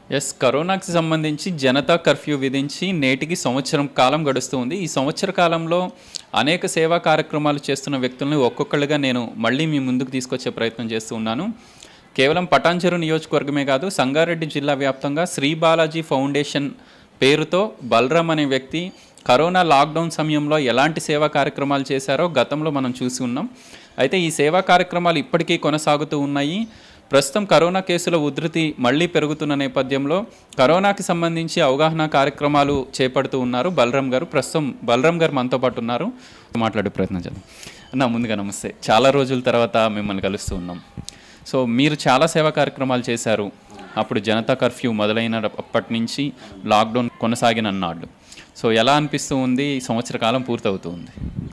Yes కరోనాకి సంబంధించి Janata curfew విధించి నేటికి సంవత్సరం కాలం గడుస్తూ ఉంది ఈ సంవత్సర కాలంలో అనేక సేవా కార్యక్రమాలు చేస్తున్న వ్యక్తుల్ని ఒక్కొక్కళ్ళుగా నేను మళ్ళీ మీ ముందుకు తీసుకొచ్చే ప్రయత్నం చేస్తూ ఉన్నాను కేవలం పటాన్చెరు నియోజకవర్గమే కాదు సంగారెడ్డి జిల్లా వ్యాప్తంగా శ్రీ బాలాజీ ఫౌండేషన్ పేరుతో బలరాం అనే వ్యక్తి కరోనా లాక్డౌన్ సమయంలో ఎలాంటి సేవా కార్యక్రమాలు చేశారో గతంలో మనం చూసి ఉన్నాం అయితే ఈ సేవా కార్యక్రమాలు ఇప్పటికీ కొనసాగుతూ ఉన్నాయి ప్రస్తుతం కరోనా కేసుల ఉధృతి మళ్ళీ పెరుగుతున్న నేపథ్యంలో కరోనాకి సంబంధించి అవగాహన కార్యక్రమాలు చేపడుతూ ఉన్నారు బలరాం గారు ప్రస్తుతం బలరాం గారు మనతో పాటు ఉన్నారు మాట్లాడే ప్రయత్నం చేద్దాం నా ముందుగా నమస్తే చాలా రోజుల తర్వాత మిమ్మల్ని కలుస్తూ ఉన్నాం సో మీరు చాలా సేవా కార్యక్రమాలు చేశారు అప్పుడు జనతా కర్ఫ్యూ మొదలైన అప్పటి నుంచి లాక్డౌన్ కొనసాగిన నాడు సో ఎలా అనిపిస్తూ ఉంది ఈ సంవత్సర కాలం పూర్తవుతూ ఉంది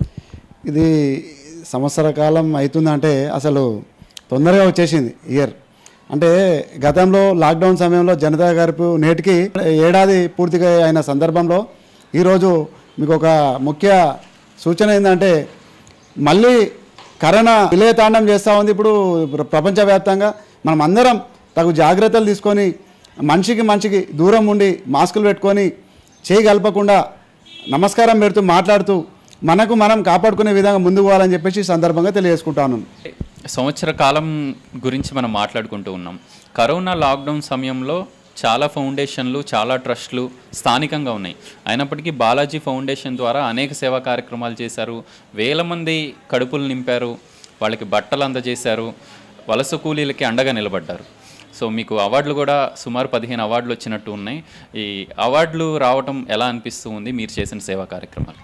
ఇది సంవత్సర కాలం అవుతుందంటే అసలు తొందరగా వచ్చేసింది ఇయర్ అంటే గతంలో లాక్డౌన్ సమయంలో జనతా కర్ఫ్యూ నేటికి ఏడాది పూర్తిగా అయిన సందర్భంలో ఈరోజు మీకు ఒక ముఖ్య సూచన ఏంటంటే మళ్ళీ కరోనా విలయతాండం చేస్తూ ఉంది ఇప్పుడు ప్ర- ప్రపంచవ్యాప్తంగా మనం అందరం తగు జాగ్రత్తలు తీసుకొని మనిషికి మనిషికి దూరం ఉండి మాస్కులు పెట్టుకొని చేయి కలపకుండా నమస్కారం పెడుతూ మాట్లాడుతూ మనకు మనం కాపాడుకునే విధంగా ముందుకు పోవాలని చెప్పేసి ఈ సందర్భంగా తెలియజేసుకుంటాను సంవత్సర కాలం గురించి మనం మాట్లాడుకుంటూ ఉన్నాం కరోనా లాక్డౌన్ సమయంలో చాలా ఫౌండేషన్లు చాలా ట్రస్టులు స్థానికంగా ఉన్నాయి అయినప్పటికీ బాలాజీ ఫౌండేషన్ ద్వారా అనేక సేవా కార్యక్రమాలు చేశారు వేల మంది కడుపులు నింపారు వాళ్ళకి బట్టలు అందజేశారు వలస కూలీలకి అండగా నిలబడ్డారు సో మీకు అవార్డులు కూడా సుమారు పదిహేను అవార్డులు వచ్చినట్టు ఉన్నాయి ఈ అవార్డులు రావటం ఎలా అనిపిస్తూ ఉంది మీరు చేసిన సేవా కార్యక్రమాలు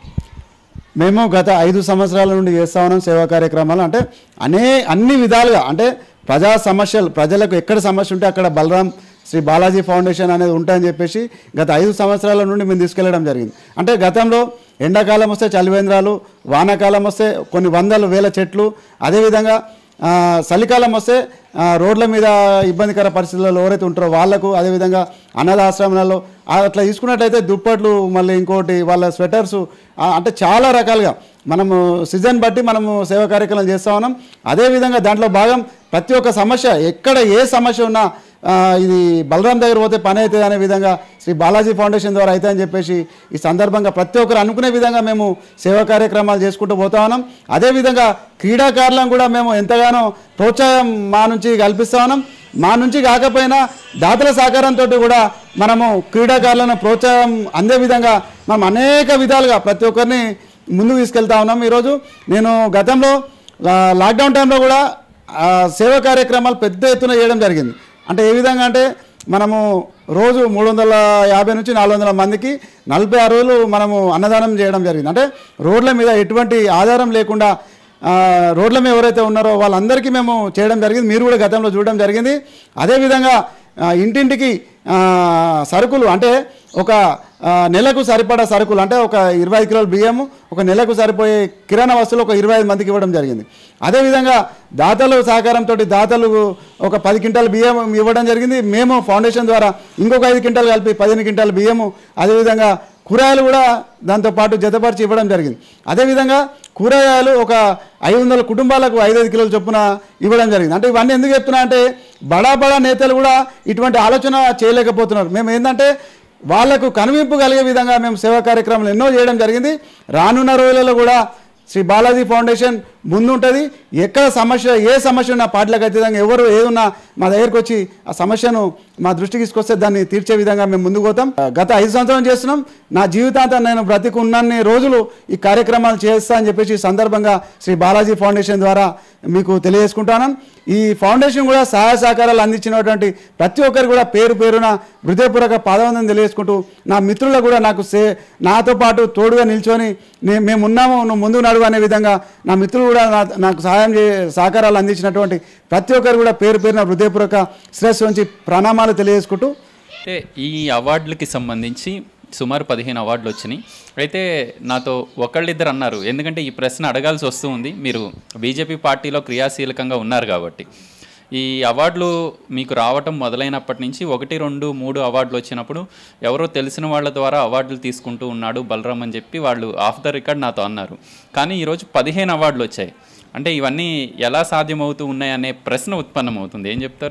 మేము గత ఐదు సంవత్సరాల నుండి చేస్తా ఉన్నాం సేవా కార్యక్రమాలు అంటే అనే అన్ని విధాలుగా అంటే ప్రజా సమస్యలు ప్రజలకు ఎక్కడ సమస్య ఉంటే అక్కడ బలరాం శ్రీ బాలాజీ ఫౌండేషన్ అనేది ఉంటాయని చెప్పేసి గత ఐదు సంవత్సరాల నుండి మేము తీసుకెళ్లడం జరిగింది అంటే గతంలో ఎండాకాలం వస్తే చలివేంద్రాలు వానాకాలం వస్తే కొన్ని వందలు వేల చెట్లు అదేవిధంగా ఆ, చలికాలం వస్తే ఆ, రోడ్ల మీద ఇబ్బందికర పరిస్థితుల్లో ఎవరైతే ఉంటారో వాళ్లకు అదేవిధంగా అనాథాశ్రమాలలో ఆ, అట్లా తీసుకున్నట్లయితే దుప్పట్లు మళ్ళీ ఇంకోటి వాళ్ళ స్వెటర్స్ అంటే చాలా రకాలుగా మనము సీజన్ బట్టి మనము సేవా కార్యక్రమం చేస్తూ ఉన్నాం అదేవిధంగా దాంట్లో భాగం ప్రతి ఒక్క సమస్య ఎక్కడ ఏ సమస్య ఉన్నా ఆ, ఇది బలరాం దగ్గర పోతే పని అవుతుంది అనే విధంగా శ్రీ బాలాజీ ఫౌండేషన్ ద్వారా అవుతుందని చెప్పేసి ఈ సందర్భంగా ప్రతి ఒక్కరు అనుకునే విధంగా మేము సేవా కార్యక్రమాలు చేసుకుంటూ పోతా ఉన్నాం అదేవిధంగా క్రీడాకారులను కూడా మేము ఎంతగానో ప్రోత్సాహం మా నుంచి కల్పిస్తా ఉన్నాం మా నుంచి కాకపోయినా దాతల సహకారంతో కూడా మనము క్రీడాకారులను ప్రోత్సాహం అందే విధంగా మనం అనేక విధాలుగా ప్రతి ఒక్కరిని ముందుకు తీసుకెళ్తా ఉన్నాం ఈరోజు నేను గతంలో ఆ, లాక్డౌన్ టైంలో కూడా ఆ, సేవా కార్యక్రమాలు పెద్ద ఎత్తున చేయడం జరిగింది అంటే ఏ విధంగా అంటే మనము రోజు మూడు వందల యాభై నుంచి నాలుగు వందల మందికి నలభై ఆరు రోజులు మనము అన్నదానం చేయడం జరిగింది అంటే రోడ్ల మీద ఎటువంటి ఆధారం లేకుండా ఆ, రోడ్ల మీద ఎవరైతే ఉన్నారో వాళ్ళందరికీ మేము చేయడం జరిగింది మీరు కూడా గతంలో చూడడం జరిగింది అదేవిధంగా ఆ, ఇంటింటికి ఆ, సరుకులు అంటే ఒక ఆ, నెలకు సరిపడా సరుకులు అంటే ఒక ఇరవై ఐదు కిలోల బియ్యము ఒక నెలకు సరిపోయే కిరాణా వస్తువులు ఒక ఇరవై ఐదు మందికి ఇవ్వడం జరిగింది అదేవిధంగా దాతలు సహకారంతో దాతలు ఒక పది క్వింటాల బియ్యం ఇవ్వడం జరిగింది మేము ఫౌండేషన్ ద్వారా ఇంకొక ఐదు క్వింటాలు కలిపి పదిహేను క్వింటాల బియ్యము అదేవిధంగా కూరగాయలు కూడా దాంతోపాటు జతపరిచి ఇవ్వడం జరిగింది అదేవిధంగా కూరగాయలు ఒక ఐదు వందల కుటుంబాలకు ఐదైదు కిలోల చొప్పున ఇవ్వడం జరిగింది అంటే ఇవన్నీ ఎందుకు చెప్తున్నా అంటే బడా బడా నేతలు కూడా ఇటువంటి ఆలోచన చేయలేకపోతున్నారు మేము ఏంటంటే వాళ్లకు కనువింపు కలిగే విధంగా మేము సేవా కార్యక్రమాలు ఎన్నో చేయడం జరిగింది రానున్న రోజులలో కూడా శ్రీ బాలాజీ ఫౌండేషన్ ముందుంటుంది ఎక్కడ సమస్య ఏ సమస్య ఉన్నా పార్టీలకు ఖచ్చితంగా ఎవరు ఏదున్నా మా దగ్గరికి వచ్చి ఆ సమస్యను మా దృష్టికి తీసుకొస్తే దాన్ని తీర్చే విధంగా మేము ముందుకు పోతాం ఆ, గత ఐదు సంవత్సరం చేస్తున్నాం నా జీవితాంతం నేను బ్రతికి ఉన్నన్ని రోజులు ఈ కార్యక్రమాలు చేస్తా అని చెప్పేసి ఈ సందర్భంగా శ్రీ బాలాజీ ఫౌండేషన్ ద్వారా మీకు తెలియజేసుకుంటాను ఈ ఫౌండేషన్ కూడా సహాయ సహకారాలు అందించినటువంటి ప్రతి ఒక్కరు కూడా పేరు పేరున హృదయపూర్వక పాదవందం తెలియజేసుకుంటూ నా మిత్రులకు కూడా నాకు సే నాతో పాటు తోడుగా నిల్చొని నే- మేము ఉన్నాము నువ్వు ముందుకు నడువు అనే విధంగా నా మిత్రులు కూడా నా- నాకు సహాయం చే సహకారాలు అందించినటువంటి ప్రతి ఒక్కరు కూడా పేరు పేరున హృదయపూర్వక శ్రేష్ఠ నుంచి ప్రణామాలు తెలియజేసుకుంటూ అంటే ఈ అవార్డులకి సంబంధించి సుమారు పదిహేను అవార్డులు వచ్చినాయి అయితే నాతో ఒకళ్ళిద్దరు అన్నారు ఎందుకంటే ఈ ప్రశ్న అడగాల్సి వస్తూ ఉంది మీరు బీజేపీ పార్టీలో క్రియాశీలకంగా ఉన్నారు కాబట్టి ఈ అవార్డులు మీకు రావటం మొదలైనప్పటి నుంచి ఒకటి రెండు మూడు అవార్డులు వచ్చినప్పుడు ఎవరో తెలిసిన వాళ్ళ ద్వారా అవార్డులు తీసుకుంటూ ఉన్నాడు బలరాం అని చెప్పి వాళ్ళు ఆఫ్ ద రికార్డ్ నాతో అన్నారు కానీ ఈరోజు పదిహేను అవార్డులు వచ్చాయి అంటే ఇవన్నీ ఎలా సాధ్యమవుతూ ఉన్నాయి అనే ప్రశ్న ఉత్పన్నమవుతుంది ఏం చెప్తారు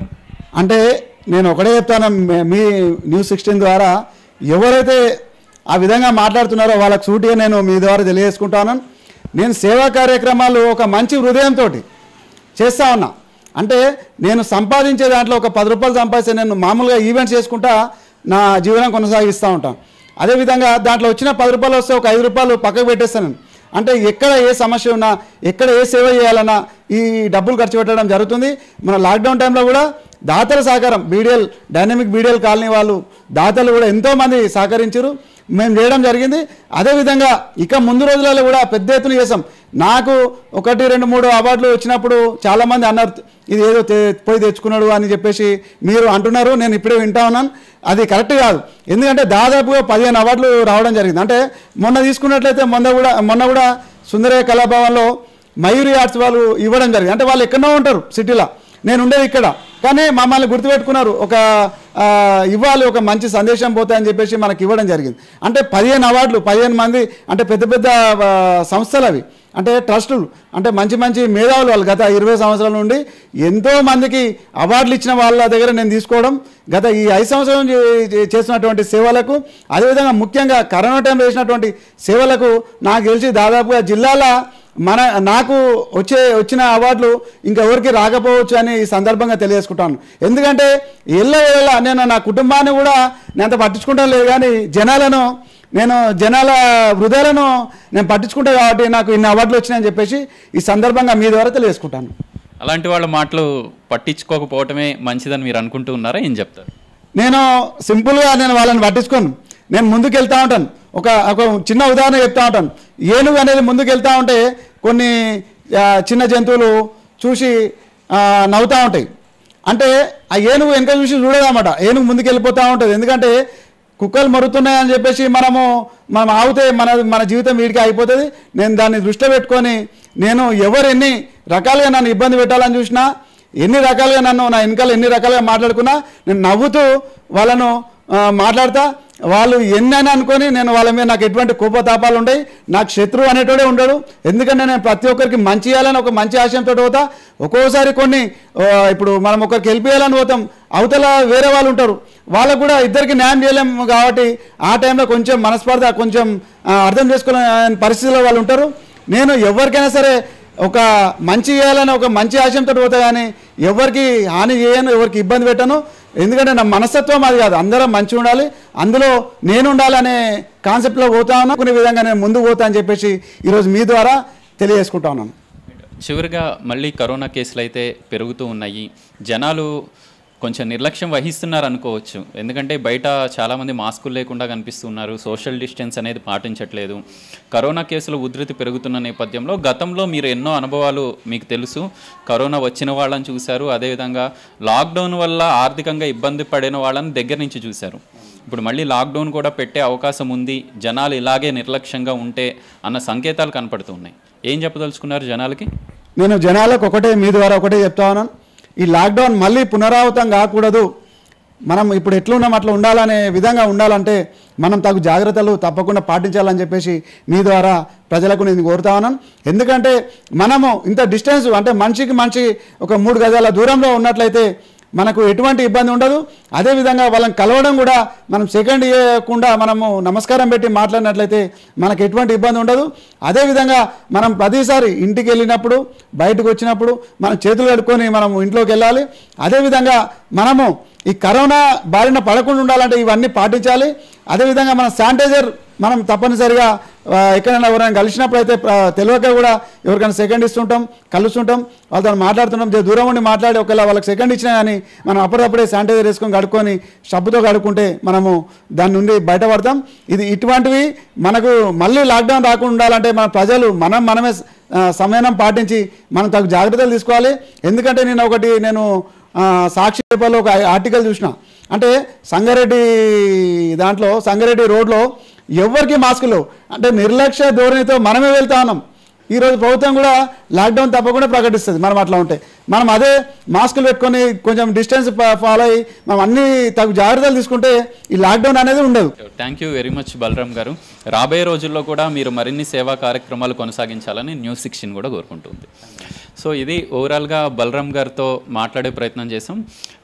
అంటే నేను ఒకటే చెప్తాను మే- మీ న్యూస్ సిక్స్టీన్ ద్వారా ఎవరైతే ఆ విధంగా మాట్లాడుతున్నారో వాళ్ళకి సూటిగా నేను మీ ద్వారా తెలియజేసుకుంటాను నేను సేవా కార్యక్రమాలు ఒక మంచి హృదయంతో చేస్తా ఉన్నా అంటే నేను సంపాదించే దాంట్లో ఒక పది రూపాయలు సంపాదిస్తే నేను మామూలుగా ఈవెంట్స్ చేసుకుంటా నా జీవనం కొనసాగిస్తూ ఉంటాను అదేవిధంగా దాంట్లో వచ్చిన పది రూపాయలు వస్తే ఒక ఐదు రూపాయలు పక్కకు పెట్టేస్తాను నేను. అంటే ఎక్కడ ఏ సమస్య ఉన్నా ఎక్కడ ఏ సేవ చేయాలన్నా ఈ డబ్బులు ఖర్చు పెట్టడం జరుగుతుంది మన లాక్డౌన్ టైంలో కూడా దాతల సహకారం బీడిఎల్ డైనమిక్ బీడిఎల్ కాలనీ వాళ్ళు దాతలు కూడా ఎంతోమంది సహకరించారు మేము చేయడం జరిగింది అదేవిధంగా ఇక ముందు రోజులలో కూడా పెద్ద ఎత్తున చేసాం నాకు ఒకటి రెండు మూడు అవార్డులు వచ్చినప్పుడు చాలామంది అన్నారు ఇది ఏదో తె- పోయి తెచ్చుకున్నాడు అని చెప్పేసి మీరు అంటున్నారు నేను ఇప్పుడే వింటా ఉన్నాను అది కరెక్ట్ కాదు ఎందుకంటే దాదాపుగా పదిహేను అవార్డులు రావడం జరిగింది అంటే మొన్న తీసుకున్నట్లయితే మొన్న కూడా మొన్న కూడా సుందరయ్య కళాభవన్లో మయూరి ఆర్ట్స్ వాళ్ళు ఇవ్వడం జరిగింది అంటే వాళ్ళు ఎక్కడో ఉంటారు సిటీలో నేను ఉండేది ఇక్కడ కానీ మమ్మల్ని గుర్తుపెట్టుకున్నారు ఒక ఆ, ఇవ్వాలి ఒక మంచి సందేశం పోతాయని చెప్పేసి మనకి ఇవ్వడం జరిగింది అంటే పదిహేను అవార్డులు పదిహేను మంది అంటే పెద్ద పెద్ద ఆ, సంస్థలు అవి అంటే ట్రస్టులు అంటే మంచి మంచి మేధావులు వాళ్ళు గత ఇరవై సంవత్సరాల నుండి ఎంతో మందికి అవార్డులు ఇచ్చిన వాళ్ళ దగ్గర నేను తీసుకోవడం గత ఈ ఐదు సంవత్సరాల నుంచి చే- చేస్తున్నటువంటి సేవలకు అదేవిధంగా ముఖ్యంగా కరోనా టైంలో చేసినటువంటి సేవలకు నాకు తెలిసి దాదాపుగా జిల్లాల మన నాకు వచ్చే వచ్చిన అవార్డులు ఇంకెవరికి రాకపోవచ్చు అని ఈ సందర్భంగా తెలియజేసుకుంటాను ఎందుకంటే ఎల్ల ఎల్ల నేను నా కుటుంబాన్ని కూడా నేను అంత పట్టించుకుంటాను లేదు కానీ జనాలను నేను జనాల హృదయాలను నేను పట్టించుకుంటా కాబట్టి నాకు ఇన్ని అవార్డులు వచ్చినాయని చెప్పేసి ఈ సందర్భంగా మీ ద్వారా తెలియజేసుకుంటాను అలాంటి వాళ్ళ మాటలు పట్టించుకోకపోవటమే మంచిదని మీరు అనుకుంటూ ఉన్నారా ఏం చెప్తారు నేను సింపుల్గా నేను వాళ్ళని పట్టించుకోను నేను ముందుకు వెళ్తా ఉంటాను ఒక ఒక చిన్న ఉదాహరణ చెప్తా ఉంటాను ఏనుగు అనేది ముందుకు వెళ్తా ఉంటే కొన్ని ఆ, చిన్న జంతువులు చూసి ఆ, నవ్వుతూ ఉంటాయి అంటే ఆ ఏనుగు వెనక చూసి చూడదన్నమాట ఏనుగు ముందుకు వెళ్ళిపోతూ ఉంటుంది ఎందుకంటే కుక్కలు మరుగుతున్నాయని చెప్పేసి మనము మనం ఆగితే మన మన జీవితం వీడికి అయిపోతుంది నేను దాన్ని దృష్టిలో పెట్టుకొని నేను ఎవరు ఎన్ని రకాలుగా నన్ను ఇబ్బంది పెట్టాలని చూసినా ఎన్ని రకాలుగా నన్ను నా వెనకాల ఎన్ని రకాలుగా మాట్లాడుకున్నా నేను నవ్వుతూ వాళ్ళను ఆ, మాట్లాడతా వాళ్ళు ఎన్నైనా అనుకొని నేను వాళ్ళ మీద నాకు ఎటువంటి కోపతాపాలు ఉంటాయి నాకు శత్రువు అనేటోడే ఉండడు ఎందుకంటే నేను ప్రతి ఒక్కరికి మంచి చేయాలని ఒక మంచి ఆశయంతో పోతా ఒక్కోసారి కొన్ని ఆ, ఇప్పుడు మనం ఒకరికి హెల్ప్ చేయాలని పోతాం అవతల వేరే వాళ్ళు ఉంటారు వాళ్ళకు కూడా ఇద్దరికి న్యాయం చేయలేము కాబట్టి ఆ టైంలో కొంచెం మనస్పర్ధ కొంచెం ఆ, అర్థం చేసుకునే పరిస్థితిలో వాళ్ళు ఉంటారు నేను ఎవరికైనా సరే ఒక మంచి చేయాలని ఒక మంచి ఆశయంతో పోతా కానీ ఎవరికి హాని చేయను ఎవరికి ఇబ్బంది పెట్టను ఎందుకంటే నా మనస్తత్వం అది కాదు అందరం మంచిగా ఉండాలి అందులో నేను ఉండాలనే కాన్సెప్ట్లో పోతాను కొన్ని విధంగా నేను ముందుకు పోతా అని చెప్పేసి ఈరోజు మీ ద్వారా తెలియజేసుకుంటా ఉన్నాను చివరిగా మళ్ళీ కరోనా కేసులు అయితే పెరుగుతూ ఉన్నాయి జనాలు కొంచెం నిర్లక్ష్యం వహిస్తున్నారు అనుకోవచ్చు ఎందుకంటే బయట చాలామంది మాస్కులు లేకుండా కనిపిస్తున్నారు సోషల్ డిస్టెన్స్ అనేది పాటించట్లేదు కరోనా కేసులు ఉధృతి పెరుగుతున్న నేపథ్యంలో గతంలో మీరు ఎన్నో అనుభవాలు మీకు తెలుసు కరోనా వచ్చిన వాళ్ళని చూశారు అదేవిధంగా లాక్డౌన్ వల్ల ఆర్థికంగా ఇబ్బంది పడిన వాళ్ళని దగ్గర నుంచి చూశారు ఇప్పుడు మళ్ళీ లాక్డౌన్ కూడా పెట్టే అవకాశం ఉంది జనాలు ఇలాగే నిర్లక్ష్యంగా ఉంటే అన్న సంకేతాలు కనపడుతున్నాయి ఏం చెప్పదలుచుకున్నారు జనాలకి నేను జనాలకు ఒకటే మీ ద్వారా ఒకటే చెప్తా ఉన్నాను ఈ లాక్డౌన్ మళ్ళీ పునరావృతం కాకూడదు మనం ఇప్పుడు ఎట్లున్నాం అట్లా ఉండాలనే విధంగా ఉండాలంటే మనం తగు జాగ్రత్తలు తప్పకుండా పాటించాలని చెప్పేసి మీ ద్వారా ప్రజలకు నేను కోరుతా ఉన్నాను ఎందుకంటే మనము ఇంత డిస్టెన్స్ అంటే మనిషికి మనిషి ఒక మూడు గజాల దూరంలో ఉన్నట్లయితే మనకు ఎటువంటి ఇబ్బంది ఉండదు అదేవిధంగా వాళ్ళని కలవడం కూడా మనం సెకండ్ ఇవ్వకుండా మనము నమస్కారం పెట్టి మాట్లాడినట్లయితే మనకు ఎటువంటి ఇబ్బంది ఉండదు అదేవిధంగా మనం ప్రతిసారి ఇంటికి వెళ్ళినప్పుడు బయటకు వచ్చినప్పుడు మనం చేతులు కడుక్కొని మనం ఇంట్లోకి వెళ్ళాలి అదేవిధంగా మనము ఈ కరోనా బారిన పడకుండా ఉండాలంటే ఇవన్నీ పాటించాలి అదేవిధంగా మన శానిటైజర్ మనం తప్పనిసరిగా ఆ, ఎక్కడైనా ఎవరైనా కలిసినప్పుడు అయితే ఆ, తెలియక కూడా ఎవరికైనా సెకండ్ ఇస్తుంటాం కలుస్తుంటాం వాళ్ళతో మాట్లాడుతుంటాం జర దూరం ఉండి మాట్లాడి ఒకవేళ వాళ్ళకి సెకండ్ ఇచ్చినా కానీ మనం అప్పటికప్పుడే శానిటైజర్ వేసుకొని కడుక్కొని సబ్బుతో కడుక్కుంటే మనము దాని నుండి బయటపడతాం ఇది ఇటువంటివి మనకు మళ్ళీ లాక్డౌన్ రాకుండా ఉండాలంటే మన ప్రజలు మనం మనమే ఆ, సమయం పాటించి మనం తగు జాగ్రత్తలు తీసుకోవాలి ఎందుకంటే నేను ఒకటి నేను ఆ, సాక్షి పేపర్లో ఒక ఆర్టికల్ చూసిన అంటే సంగారెడ్డి దాంట్లో సంగారెడ్డి రోడ్లో ఎవరికి మాస్కులు అంటే నిర్లక్ష్య ధోరణితో మనమే వెళ్తా ఉన్నాం ఈరోజు ప్రభుత్వం కూడా లాక్డౌన్ తప్పకుండా ప్రకటిస్తుంది మనం అట్లా ఉంటే మనం అదే మాస్కులు పెట్టుకొని కొంచెం డిస్టెన్స్ ఫాలో అయ్యి మనం అన్ని తగు జాగ్రత్తలు తీసుకుంటే ఈ లాక్డౌన్ అనేది ఉండదు thank you very much Balaram గారు రాబోయే రోజుల్లో కూడా మీరు మరిన్ని సేవా కార్యక్రమాలు కొనసాగించాలని న్యూస్ సిక్స్టీన్ కూడా కోరుకుంటుంది సో ఇది ఓవరాల్గా బలరాం గారితో మాట్లాడే ప్రయత్నం చేసాం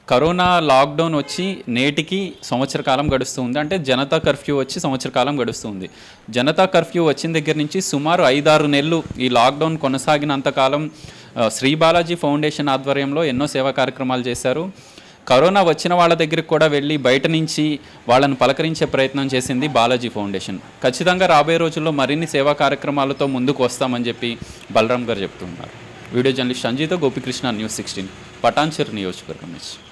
కరోనా లాక్డౌన్ వచ్చి నేటికి సంవత్సర కాలం గడుస్తుంది అంటే జనతా కర్ఫ్యూ వచ్చి సంవత్సర కాలం గడుస్తుంది జనతా కర్ఫ్యూ వచ్చిన దగ్గర నుంచి సుమారు ఐదారు నెలలు ఈ లాక్డౌన్ కొనసాగినంతకాలం ఆ, శ్రీ బాలాజీ ఫౌండేషన్ ఆధ్వర్యంలో ఎన్నో సేవా కార్యక్రమాలు చేశారు కరోనా వచ్చిన వాళ్ళ దగ్గరికి కూడా వెళ్ళి బయట నుంచి వాళ్ళని పలకరించే ప్రయత్నం చేసింది బాలాజీ ఫౌండేషన్ ఖచ్చితంగా రాబోయే రోజుల్లో మరిన్ని సేవా కార్యక్రమాలతో ముందుకు వస్తామని చెప్పి బలరాం గారు చెప్తున్నారు video journalist Sanjeetha Gopikrishna news sixteen Patancheru నియోజకవర్గం నుంచి